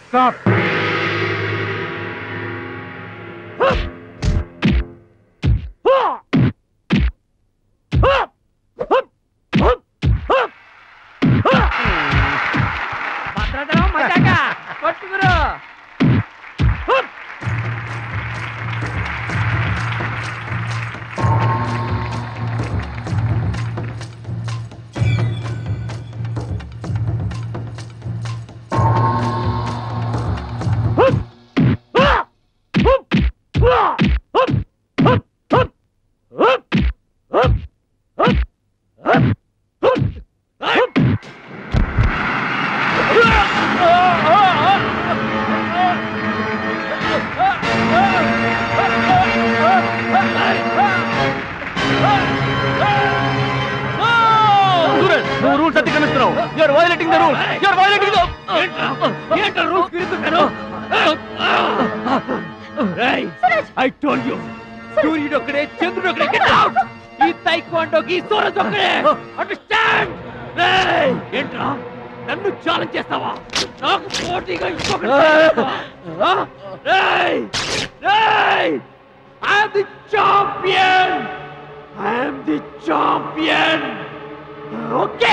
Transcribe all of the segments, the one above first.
Stop Bhadrachalam మజాక కొట్టుకురు నువ్వు రూల్స్ అతిక్రమిస్తున్నావు you are violating the rule you are violating the ఏంటో రూల్స్ తిరుగుతున్నాను ఐ టోల్డ్ యు సూర్యుడు ఒక్కడే చంద్రుడు ఒక్కడే గెట్ అవుట్ ఈ తైక్వాండోకి సూరజ్ ఒక్కడే అండర్స్టాండ్ రేయ్ ఏంట్రా నన్ను ఛాలెంజ్ చేస్తావా నాకు పోటీగా ఇంకొకటి చేస్తావా? రేయ్ రేయ్ I am the champion I am the champion okay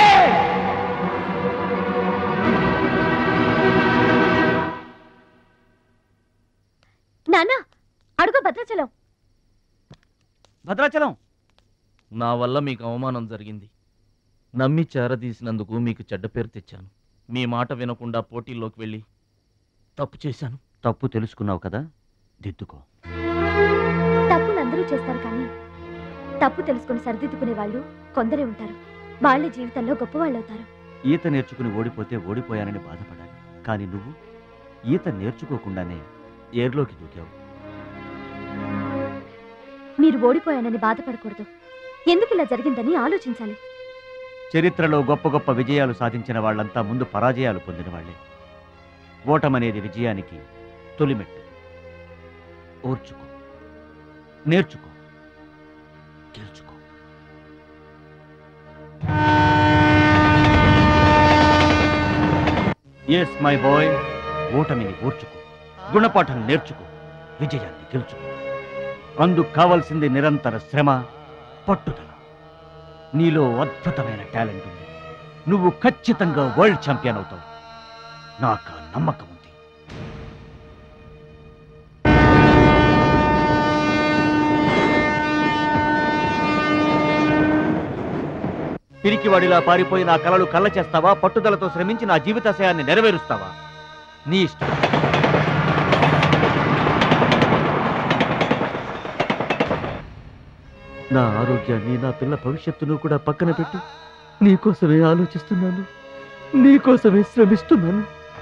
నాన్న అడుగు భద్రాచలం భద్రాచలం నా వల్ల మీకు అవమానం జరిగింది నమ్మి చేరదీసినందుకు మీకు చెడ్డ పేరు తెచ్చాను మీ మాట వినకుండా పోటీల్లోకి వెళ్ళి తప్పు చేశాను తప్పు తెలుసుకున్నావు కదా దిద్దుకో తప్పులు అందరూ చేస్తారు కానీ తప్పు తెలుసుకుని సరిదిద్దుకునే వాళ్ళు కొందరే ఉంటారు వాళ్ళ జీవితంలో గొప్పవాళ్ళు అవుతారు ఈత నేర్చుకుని ఓడిపోతే ఓడిపోయానని బాధపడాలి కానీ నువ్వు ఈత నేర్చుకోకుండానే ఏర్లోకి దూకావు మీరు ఓడిపోయానని బాధపడకూడదు ఎందుకు ఇలా జరిగిందని ఆలోచించాలి చరిత్రలో గొప్ప గొప్ప విజయాలు సాధించిన వాళ్ళంతా ముందు పరాజయాలు పొందిన వాళ్ళే ఓటమనేది విజయానికి తొలిమెట్టు ఓర్చుకో నేర్చుకో గెలుచుకో ఎస్ మై బాయ్ ఓటమిని ఓర్చుకో గుణపాఠం నేర్చుకో విజయాన్ని గెలుచుకో అందుకు కావాల్సింది నిరంతర శ్రమ పట్టుదల నీలో అద్భుతమైన టాలెంట్ ఉంది నువ్వు ఖచ్చితంగా వరల్డ్ ఛాంపియన్ అవుతావు నాకు ఆ నమ్మకం ఉంది పిరికివాడిలా పారిపోయి నా కలలు కళ్ళ చేస్తావా పట్టుదలతో శ్రమించి నా జీవితాశయాన్ని నెరవేరుస్తావా నీ ఇష్టం నా ఆరోగ్యాన్ని నా పిల్ల భవిష్యత్తును కూడా పక్కన పెట్టి నీకోసమే ఆలోచిస్తున్నాను నీకోసమే శ్రమిస్తున్నాను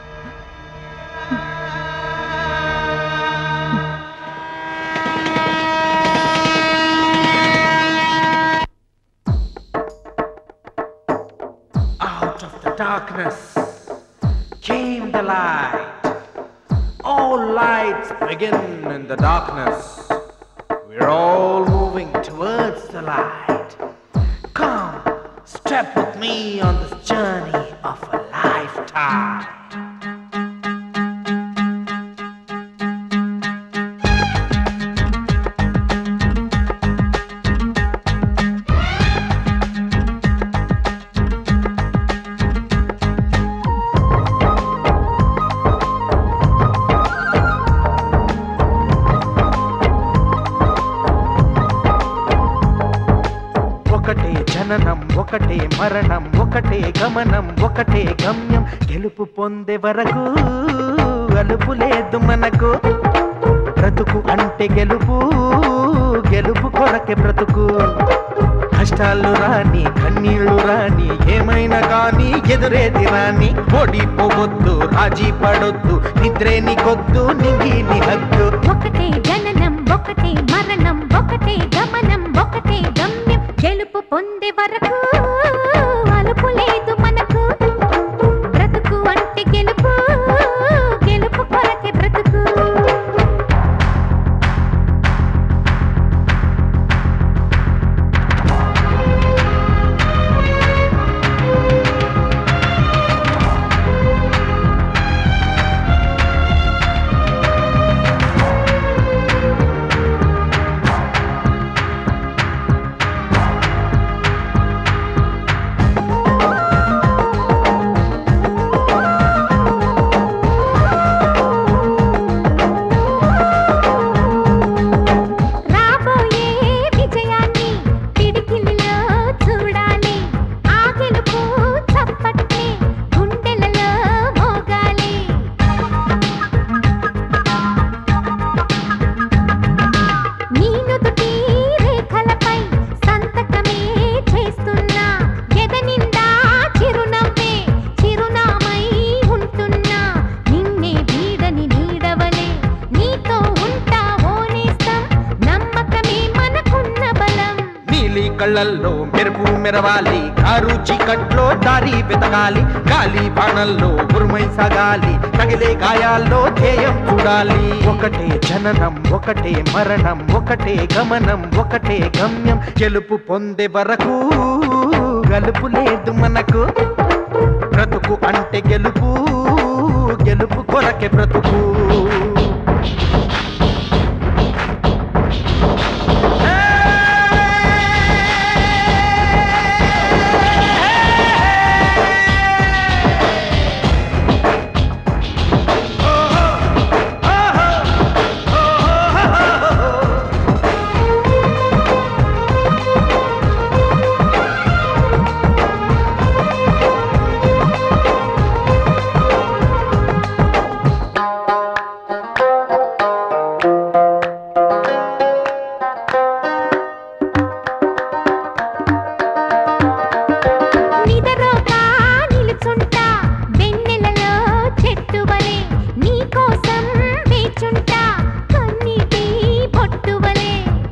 Out of the darkness came the light. All lights begin in the darkness. We're all moving towards the light. Come, step with me on this journey of a lifetime. ఒకటే జననం ఒకటే మరణం ఒకటే గమనం ఒకటే గమ్యం గెలుపు పొందే వరకు అలుపు లేదు మనకు బ్రతుకు అంటే గెలుపు గెలుపు కొరకే బ్రతుకు కష్టాలు రాని కన్నీళ్లు రాని ఏమైనా కానీ ఎదురేది రాని ఓడిపోవద్దు రాజీ పడొద్దు నిద్రే నీకొద్దు నింగి నీ హద్దు ఒకటే జననం ఒకటే మరణం ఒకటే గమనం ఒకటే గమ్యం గెలుపు పొందే వరకు అలుపు లేదు మనకు బ్రతుకు అంటే గెలుపు గెలుపు కొరకే బ్రతుకు ఆ కళ్ళల్లో మెరుపు మెరవాలి కారు చీకట్లో దారి వెతకాలి గాలి బాణల్లో ఉరుమై సాగాలి తగిలే గాయాల్లో ధ్యేయం చూడాలి ఒకటే జననం ఒకటే మరణం ఒకటే గమనం ఒకటే గమ్యం గెలుపు పొందే వరకు గలుపు లేదు మనకు బ్రతుకు అంటే గెలుపు గెలుపు కొరకే బ్రతుకు నిదరోక నిలుచుంటా వెన్నెలలో చెట్టువలే నీకోసం వేచుంటా కన్నీటి పొట్టువలే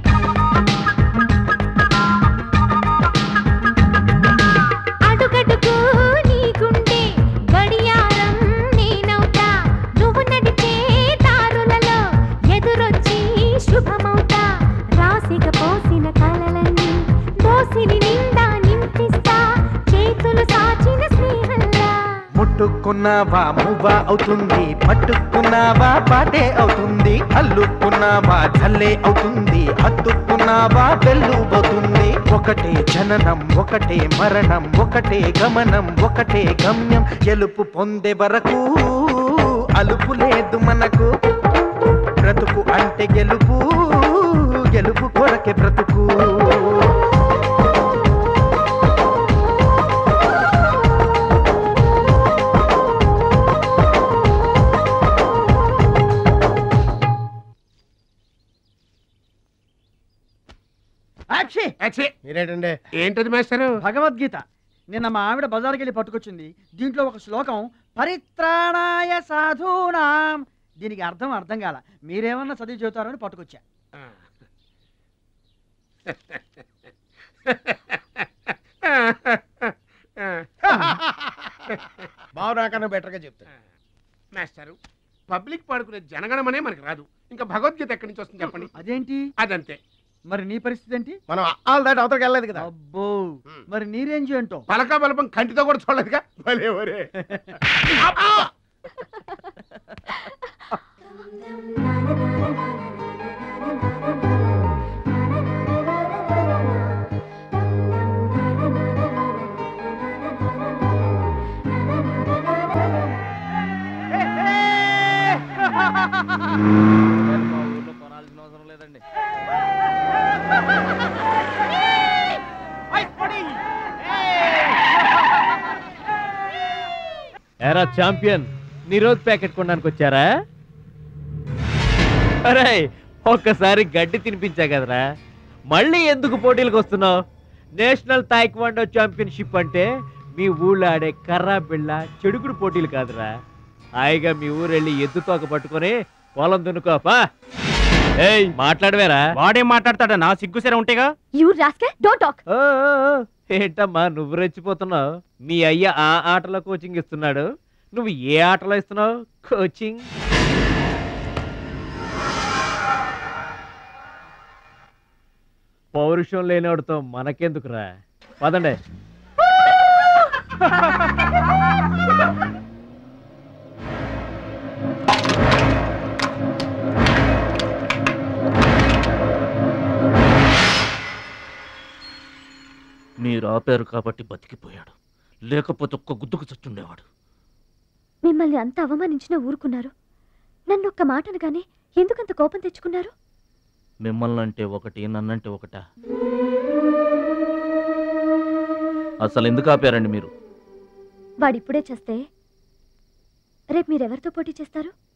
అడుగడుగు నీ గుండె గడియారం నేనవుతా నువ్వు నడిచే దారులలో ఎదురొచ్చి శుభమవుతా రాసిక పోసిన కలలన్నీ దోసిని నిండా నింపిస్తా చేతులు సాచిన స్నేహంలా ముట్టుకున్నావా మువ్వ అవుతుంది పట్టుకున్నావా పాటే అవుతుంది అల్లుకున్నావా జల్లే అవుతుంది హత్తుకున్నావా వెల్లుబోతుంది ఒకటే జననం ఒకటే మరణం ఒకటే గమనం ఒకటే గమ్యం గెలుపు పొందే వరకు అలుపు లేదు మనకు బ్రతుకు అంటే గెలుపు గెలుపు కొరకే బ్రతుకు యాక్సి మీరేంటండి ఏంటది మాస్టారు భగవద్గీత నిన్న మా ఆవిడ బజార్కి వెళ్ళి పట్టుకొచ్చింది దీంట్లో ఒక శ్లోకం పరిత్రాణాయ సాధూనాం దీనికి అర్థం అర్థం కాల మీరేమన్నా చదివి చెబుతారని పట్టుకొచ్చా బావు నాకన్నా బెటర్గా చెప్తా మాస్టారు పబ్లిక్ పాడుకునే జనగణమనే మనకి రాదు ఇంకా భగవద్గీత ఎక్కడి నుంచి వస్తుంది చెప్పండి అదేంటి అదంతే మరి నీ పరిస్థితి ఏంటి మనం ఆల్ దాటి అవతలకి వెళ్ళలేదు కదా అబ్బో మరి నీ రేంజ్ ఏంటో పలక బలపం కంటితో కూడా చూడలేదుగా భలే ఒరే అబ్బా! మా ఊర్లో కొనాల్సిన అవసరం లేదండి ఎరా ఛాంపియన్ నిరోధ్ ప్యాకెట్ కొనడానికి వచ్చారా అరే ఒక్కసారి గడ్డి తినిపించా కదరా మళ్ళీ ఎందుకు పోటీలకు వస్తున్నావు నేషనల్ తాయిక్వాండో ఛాంపియన్షిప్ అంటే మీ ఊళ్ళో ఆడే కర్రా బిళ్ళ చెడుగుడు పోటీలు కాదురా హాయిగా మీ ఊరెళ్ళి ఎద్దు తోక పట్టుకొని పొలం దున్నుకోపా ఏయ్ మాట్లాడవేరా వాడేం మాట్లాడతాడా నా సిగ్గుసేర ఉంటేగా you rascal don't talk oh, oh, oh, ఏంటమ్మా నువ్వు రెచ్చిపోతున్నావు మీ అయ్య ఆ ఆటలో కోచింగ్ ఇస్తున్నాడు నువ్వు ఏ ఆటలో ఇస్తున్నావు కోచింగ్ పౌరుషం లేనివాడితో మనకెందుకురా పదండి మీరు ఆపారు కాబట్టి బతికిపోయాడు లేకపోతే ఒక్క గుద్దుకు చచ్చుండేవాడు మిమ్మల్ని అంత అవమానించినా ఊరుకున్నారు నన్ను ఒక్క మాట అనగానే ఎందుకంత కోపం తెచ్చుకున్నారు మిమ్మల్ని అంటే ఒకటి నన్నంటే ఒకటా అసలు ఎందుకు ఆపారండి మీరు వాడిప్పుడే చేస్తే రేపు మీరెవరితో పోటీ చేస్తారు